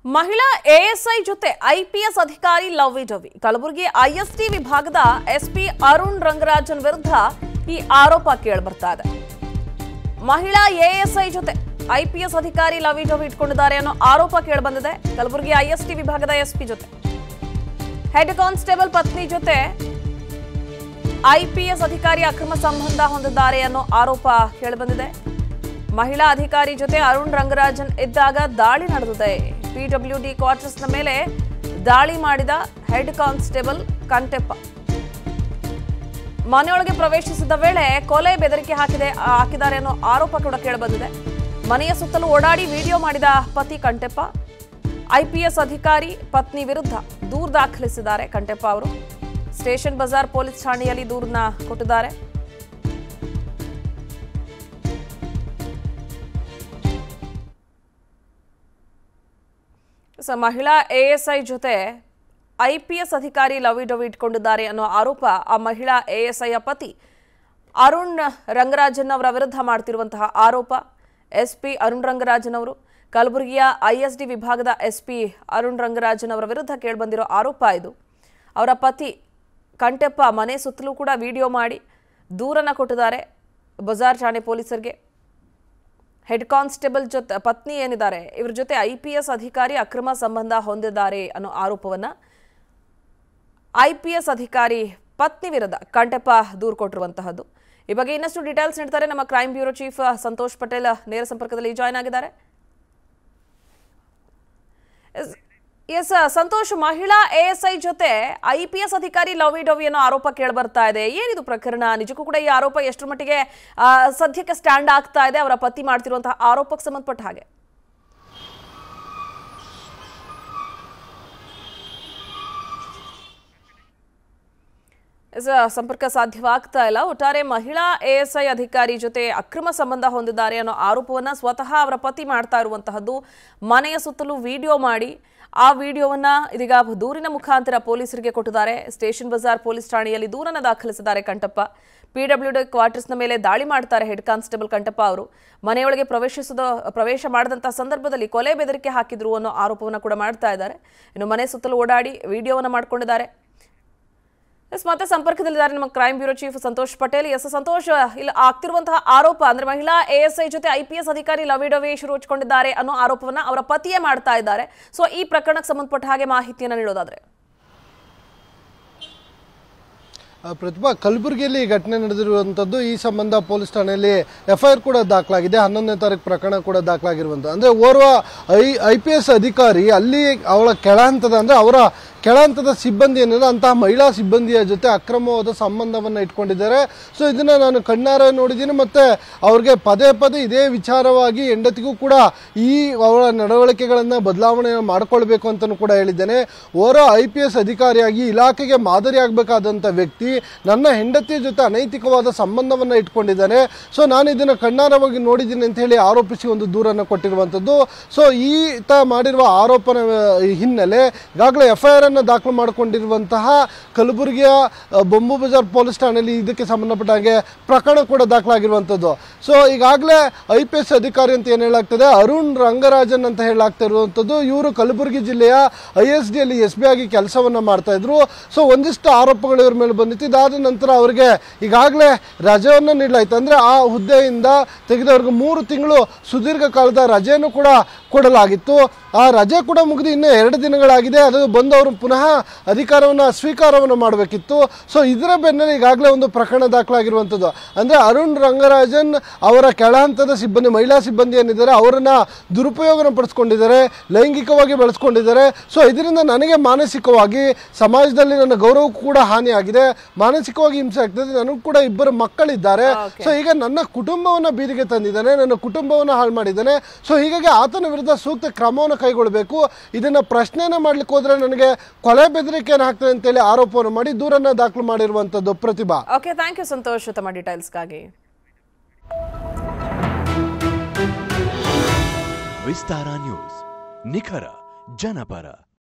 ಮಹಿಳಾ ಎಎಸ್ಐ ಜೊತೆ ಐಪಿಎಸ್ ಅಧಿಕಾರಿ ಲವ್ ಡವಿ ಕಲಬುರಗಿ ಐಎಸ್ಟಿ ವಿಭಾಗದ ಎಸ್ಪಿ ಅರುಣ್ ರಂಗರಾಜನ್ ವಿರುದ್ಧ ಈ ಆರೋಪ ಕೇಳಿಬರ್ತಾ ಇದೆ ಮಹಿಳಾ ಎಎಸ್ಐ ಜೊತೆ ಐಪಿಎಸ್ ಅಧಿಕಾರಿ ಲವ್ ಡವಿ ಇಟ್ಕೊಂಡಿದ್ದಾರೆ ಅನ್ನೋ ಆರೋಪ ಕೇಳಿಬಂದಿದೆ ಕಲಬುರಗಿ ಐಎಸ್ಟಿ ವಿಭಾಗದ ಎಸ್ಪಿ ಜೊತೆ ಹೆಡ್ ಕಾನ್ಸ್ಟೇಬಲ್ ಪತ್ನಿ ಜೊತೆ ಐಪಿಎಸ್ ಅಧಿಕಾರಿ ಅಕ್ರಮ ಸಂಬಂಧ ಹೊಂದಿದ್ದಾರೆ ಅನ್ನೋ ಆರೋಪ ಕೇಳಿಬಂದಿದೆ ಮಹಿಳಾ ಅಧಿಕಾರಿ ಜೊತೆ ಅರುಣ್ ರಂಗರಾಜನ್ ಇದ್ದಾಗ ದಾಳಿ ನಡೆದಿದೆ ಪಿಡಬ್ಲ್ಯೂಡಿ ಕ್ವಾರ್ಟರ್ಸ್ನ ಮೇಲೆ ದಾಳಿ ಮಾಡಿದ ಹೆಡ್ ಕಾನ್ಸ್ಟೇಬಲ್ ಕಂಟೆಪ್ಪ ಮನೆಯೊಳಗೆ ಪ್ರವೇಶಿಸಿದ ವೇಳೆ ಕೊಲೆ ಬೆದರಿಕೆ ಹಾಕಿದೆ ಹಾಕಿದ್ದಾರೆ ಅನ್ನೋ ಆರೋಪ ಕೂಡ ಕೇಳಿಬಂದಿದೆ ಮನೆಯ ಸುತ್ತಲೂ ಓಡಾಡಿ ವಿಡಿಯೋ ಮಾಡಿದ ಪತಿ ಕಂಟೆಪ್ಪ ಐಪಿಎಸ್ ಅಧಿಕಾರಿ ಪತ್ನಿ ವಿರುದ್ಧ ದೂರು ದಾಖಲಿಸಿದ್ದಾರೆ ಕಂಟೆಪ್ಪ ಅವರು ಸ್ಟೇಷನ್ ಬಜಾರ್ ಪೊಲೀಸ್ ಠಾಣೆಯಲ್ಲಿ ದೂರನ್ನ ಕೊಟ್ಟಿದ್ದಾರೆ ಸ ಮಹಿಳಾ ಎಎಸ್ಐ ಜೊತೆ ಐಪಿಎಸ್ ಅಧಿಕಾರಿ ಲವಿ ಡವಿ ಇಟ್ಕೊಂಡಿದ್ದಾರೆ ಅನ್ನೋ ಆರೋಪ ಆ ಮಹಿಳಾ ಎಎಸ್ಐಯ ಪತಿ ಅರುಣ್ ರಂಗರಾಜನ್ ಅವರ ವಿರುದ್ಧ ಮಾಡ್ತಿರುವಂತಹ ಆರೋಪ ಎಸ್ಪಿ ಅರುಣ್ ರಂಗರಾಜನ್ ಅವರು ಕಲಬುರಗಿಯ ಐಎಸ್ಡಿ ವಿಭಾಗದ ಎಸ್ಪಿ ಅರುಣ್ ರಂಗರಾಜನ್ ಅವರ ವಿರುದ್ಧ ಕೇಳಿಬಂದಿರೋ ಆರೋಪ ಇದು ಅವರ ಪತಿ ಕಂಟೆಪ್ಪ ಮನೆ ಸುತ್ತಲೂ ಕೂಡ ವಿಡಿಯೋ ಮಾಡಿ ದೂರನ್ನ ಕೊಟ್ಟಿದ್ದಾರೆ ಬಜಾರ್ ಠಾಣೆ ಪೊಲೀಸರಿಗೆ ಹೆಡ್ ಕಾನ್ಸ್ಟೇಬಲ್ ಜೊತೆ ಪತ್ನಿ ಏನಿದ್ದಾರೆ ಇವ್ರ ಜೊತೆ ಐ ಪಿ ಎಸ್ ಅಧಿಕಾರಿ ಅಕ್ರಮ ಸಂಬಂಧ ಹೊಂದಿದ್ದಾರೆ ಅನ್ನೋ ಆರೋಪವನ್ನ ಐ ಪಿ ಎಸ್ ಅಧಿಕಾರಿ ಪತ್ನಿ ವಿರುದ್ಧ ಕಂಟೆಪ್ಪ ದೂರು ಕೊಟ್ಟಿರುವಂತಹದ್ದು ಈ ಬಗ್ಗೆ ಇನ್ನಷ್ಟು ಡೀಟೇಲ್ಸ್ ನೀಡ್ತಾರೆ ನಮ್ಮ crime bureau chief Santosh Patel ನೇರ ಸಂಪರ್ಕದಲ್ಲಿ ಜಾಯ್ನ್ ಆಗಿದ್ದಾರೆ ಎಸ್ ಸಂತೋಷ್ ಮಹಿಳಾ ಎಎಸ್ಐ ಜೊತೆ ಐ ಪಿ ಎಸ್ ಅಧಿಕಾರಿ ಲವಿ ಡವಿ ಅನ್ನೋ ಆರೋಪ ಕೇಳಿಬರ್ತಾ ಇದೆ ಏನಿದು ಪ್ರಕರಣ ನಿಜಕ್ಕೂ ಕೂಡ ಈ ಆರೋಪ ಎಷ್ಟರ ಮಟ್ಟಿಗೆ ಆ, ಸದ್ಯಕ್ಕೆ ಸ್ಟ್ಯಾಂಡ್ ಆಗ್ತಾ ಇದೆ ಅವರ ಪತಿ ಮಾಡ್ತಿರುವಂತಹ ಆರೋಪಕ್ಕೆ ಸಂಬಂಧಪಟ್ಟ ಹಾಗೆ ಎಸ್, ಸಂಪರ್ಕ ಸಾಧ್ಯವಾಗ್ತಾ ಇಲ್ಲ ಒಟ್ಟಾರೆ ಮಹಿಳಾ ಎಎಸ್ಐ ಅಧಿಕಾರಿ ಜೊತೆ ಅಕ್ರಮ ಸಂಬಂಧ ಹೊಂದಿದ್ದಾರೆ ಅನ್ನೋ ಆರೋಪವನ್ನ ಸ್ವತಃ ಅವರ ಪತಿ ಮಾಡ್ತಾ ಇರುವಂತಹದ್ದು ಮನೆಯ ಸುತ್ತಲೂ ವಿಡಿಯೋ ಮಾಡಿ ಆ ವಿಡಿಯೋವನ್ನ ಇದೀಗ ದೂರಿನ ಮುಖಾಂತರ ಪೊಲೀಸರಿಗೆ ಕೊಟ್ಟಿದ್ದಾರೆ ಸ್ಟೇಷನ್ ಬಜಾರ್ ಪೊಲೀಸ್ ಠಾಣೆಯಲ್ಲಿ ದೂರನ್ನ ದಾಖಲಿಸಿದ್ದಾರೆ ಕಂಟಪ್ಪ ಪಿಡಬ್ಲ್ಯೂಡಿ ಕ್ವಾರ್ಟರ್ಸ್ನ ಮೇಲೆ ದಾಳಿ ಮಾಡ್ತಾರೆ ಹೆಡ್ ಕಾನ್ಸ್ಟೇಬಲ್ ಕಂಟಪ್ಪ ಅವರು ಮನೆಯೊಳಗೆ ಪ್ರವೇಶಿಸಿದ ಪ್ರವೇಶ ಮಾಡಿದಂತಹ ಸಂದರ್ಭದಲ್ಲಿ ಕೊಲೆ ಬೆದರಿಕೆ ಹಾಕಿದ್ರು ಅನ್ನೋ ಆರೋಪವನ್ನ ಕೂಡ ಮಾಡ್ತಾ ಇದ್ದಾರೆ ಇನ್ನು ಮನೆ ಸುತ್ತಲೂ ಓಡಾಡಿ ವಿಡಿಯೋವನ್ನ ಮಾಡ್ಕೊಂಡಿದ್ದಾರೆ ಎಸ್ ಮತ್ತೆ ಸಂಪರ್ಕದಲ್ಲಿದ್ದಾರೆ ನಮ್ಮ crime bureau chief Santosh Patel yes Santosh ಇಲ್ಲಿ ಆಗ್ತಿರುವಂತಹ ಆರೋಪ ಅಂದ್ರೆ ಮಹಿಳಾ ಎಎಸ್ಐ ಜೊತೆ ಐಪಿಎಸ್ ಅಧಿಕಾರಿ ಲವಿಡವಿ ಶುರು ಹಚ್ಕೊಂಡಿದ್ದಾರೆ ಅನ್ನೋ ಆರೋಪವನ್ನ ಅವರ ಪತಿಯೇ ಮಾಡ್ತಾ ಇದ್ದಾರೆ ಸೊ ಈ ಪ್ರಕರಣಕ್ಕೆ ಸಂಬಂಧಪಟ್ಟ ಹಾಗೆ ಮಾಹಿತಿಯನ್ನ ನೀಡೋದಾದ್ರೆ ಆ, ಪ್ರತಿಭಾ ಕಲಬುರಗಿಯಲ್ಲಿ ಈ ಘಟನೆ ನಡೆದಿರುವಂಥದ್ದು ಈ ಸಂಬಂಧ ಪೊಲೀಸ್ ಠಾಣೆಯಲ್ಲಿ ಎಫ್ಐಆರ್ ಕೂಡ ದಾಖಲಾಗಿದೆ ಹನ್ನೊಂದನೇ ತಾರೀಕು ಪ್ರಕರಣ ಕೂಡ ದಾಖಲಾಗಿರುವಂಥದ್ದು ಅಂದರೆ ಓರ್ವ ಐ ಐ ಪಿ ಎಸ್ ಅಧಿಕಾರಿ ಅಲ್ಲಿ ಅವಳ ಕೆಳ ಹಂತದ ಅಂದರೆ ಅವರ ಕೆಳ ಹಂತದ ಸಿಬ್ಬಂದಿ ಏನಿದೆ ಅಂತಹ ಮಹಿಳಾ ಸಿಬ್ಬಂದಿಯ ಜೊತೆ ಅಕ್ರಮವಾದ ಸಂಬಂಧವನ್ನು ಇಟ್ಕೊಂಡಿದ್ದಾರೆ ಸೊ ಇದನ್ನ ನಾನು ಕಣ್ಣಾರೆ ನೋಡಿದ್ದೀನಿ ಮತ್ತೆ ಅವ್ರಿಗೆ ಪದೇ ಪದೇ ಇದೇ ವಿಚಾರವಾಗಿ ಹೆಂಡತಿಗೂ ಕೂಡ ಈ ಅವಳ ನಡವಳಿಕೆಗಳನ್ನು ಬದಲಾವಣೆ ಮಾಡಿಕೊಳ್ಬೇಕು ಅಂತಲೂ ಕೂಡ ಹೇಳಿದ್ದೇನೆ ಓರ್ವ ಐ ಪಿ ಎಸ್ ಅಧಿಕಾರಿಯಾಗಿ ಇಲಾಖೆಗೆ ಮಾದರಿ ಆಗಬೇಕಾದಂಥ ವ್ಯಕ್ತಿ ನನ್ನ ಹೆಂಡತಿಯ ಜೊತೆ ಅನೈತಿಕವಾದ ಸಂಬಂಧವನ್ನು ಇಟ್ಕೊಂಡಿದ್ದಾನೆ ಸೊ ನಾನು ಇದನ್ನು ಕಣ್ಣಾರವಾಗಿ ನೋಡಿದ್ದೀನಿ ಅಂತ ಹೇಳಿ ಆರೋಪಿಸಿ ಒಂದು ದೂರನ್ನು ಕೊಟ್ಟಿರುವಂಥದ್ದು ಸೊ ಈತ ಮಾಡಿರುವ ಆರೋಪನ ಆ, ಹಿನ್ನೆಲೆ ಈಗಾಗಲೇ ಎಫ್ ಐ ಆರ್ ಅನ್ನು ದಾಖಲು ಮಾಡಿಕೊಂಡಿರುವಂತಹ ಕಲಬುರಗಿಯ ಆ, ಬೊಂಬು ಬಜಾರ್ ಪೊಲೀಸ್ ಠಾಣೆಯಲ್ಲಿ ಇದಕ್ಕೆ ಸಂಬಂಧಪಟ್ಟ ಹಾಗೆ ಪ್ರಕರಣ ಕೂಡ ದಾಖಲಾಗಿರುವಂಥದ್ದು ಸೊ ಈಗಾಗಲೇ ಐ ಪಿ ಎಸ್ ಅಧಿಕಾರಿ ಅಂತ ಏನು ಹೇಳಾಗ್ತದೆ ಅರುಣ್ ರಂಗರಾಜನ್ ಅಂತ ಹೇಳಾಗ್ತಾ ಇರುವಂಥದ್ದು ಇವರು ಕಲಬುರಗಿ ಜಿಲ್ಲೆಯ ಐ ಎಸ್ ಡಿ ಅಲ್ಲಿ ಎಸ್ ಬಿ ಆಗಿ ಕೆಲಸವನ್ನ ಮಾಡ್ತಾ ಇದ್ರು ಸೊ ಒಂದಿಷ್ಟು ಆರೋಪಗಳು ಇವ್ರ ಮೇಲೆ ಬಂದಿತ್ತು ಇದಾದ ನಂತರ ಅವರಿಗೆ ಈಗಾಗಲೇ ರಜೆಯನ್ನು ನೀಡಲಾಯಿತು ಅಂದ್ರೆ ಆ ಹುದ್ದೆಯಿಂದ ತೆಗೆದವ್ರಿಗೆ ಮೂರು ತಿಂಗಳು ಸುದೀರ್ಘ ಕಾಲದ ರಜೆಯನ್ನು ಕೂಡ ಕೊಡಲಾಗಿತ್ತು ಆ ರಜೆ ಕೂಡ ಮುಗಿದು ಇನ್ನೂ ಎರಡು ದಿನಗಳಾಗಿದೆ ಅದು ಬಂದು ಅವರು ಪುನಃ ಅಧಿಕಾರವನ್ನು ಸ್ವೀಕಾರವನ್ನು ಮಾಡಬೇಕಿತ್ತು ಸೊ ಇದರ ಬೆನ್ನಲ್ಲೇ ಈಗಾಗಲೇ ಒಂದು ಪ್ರಕರಣ ದಾಖಲಾಗಿರುವಂಥದ್ದು ಅಂದರೆ ಅರುಣ್ ರಂಗರಾಜನ್ ಅವರ ಕೆಳ ಹಂತದ ಸಿಬ್ಬಂದಿ ಮಹಿಳಾ ಸಿಬ್ಬಂದಿ ಏನಿದ್ದಾರೆ ಅವರನ್ನ ದುರುಪಯೋಗನ ಪಡಿಸ್ಕೊಂಡಿದ್ದಾರೆ ಲೈಂಗಿಕವಾಗಿ ಬೆಳೆಸ್ಕೊಂಡಿದ್ದಾರೆ ಸೊ ಇದರಿಂದ ನನಗೆ ಮಾನಸಿಕವಾಗಿ ಸಮಾಜದಲ್ಲಿ ನನ್ನ ಗೌರವಕ್ಕೂ ಕೂಡ ಹಾನಿಯಾಗಿದೆ ಮಾನಸಿಕವಾಗಿ ಹಿಂಸೆ ಆಗ್ತದೆ ನನಗೂ ಕೂಡ ಇಬ್ಬರು ಮಕ್ಕಳಿದ್ದಾರೆ ಸೊ ಈಗ ನನ್ನ ಕುಟುಂಬವನ್ನ ಬೀದಿಗೆ ತಂದಿದ್ದಾನೆ ನನ್ನ ಕುಟುಂಬವನ್ನ ಹಾಳು ಮಾಡಿದ್ದಾನೆ ಸೊ ಹೀಗಾಗಿ ಆತನ ವಿರುದ್ಧ ಸೂಕ್ತ ಕ್ರಮವನ್ನು ಕೈಗೊಳ್ಳಬೇಕು ಇದನ್ನ ಪ್ರಶ್ನೆಯನ್ನ ಮಾಡ್ಲಿಕ್ಕೆ ಹೋದ್ರೆ ನನಗೆ ಕೊಲೆ ಬೆದರಿಕೆಯನ್ನು ಹಾಕ್ತದೆ ಅಂತೇಳಿ ಆರೋಪವನ್ನು ಮಾಡಿ ದೂರನ್ನ ದಾಖಲು ಮಾಡಿರುವಂತದ್ದು Prathibha okay thank you Santosh ತಮ್ಮ ಡೀಟೇಲ್ಸ್ಗಾಗಿ ವಿಸ್ತಾರ ನ್ಯೂಸ್ ನಿಖರ ಜನಪರ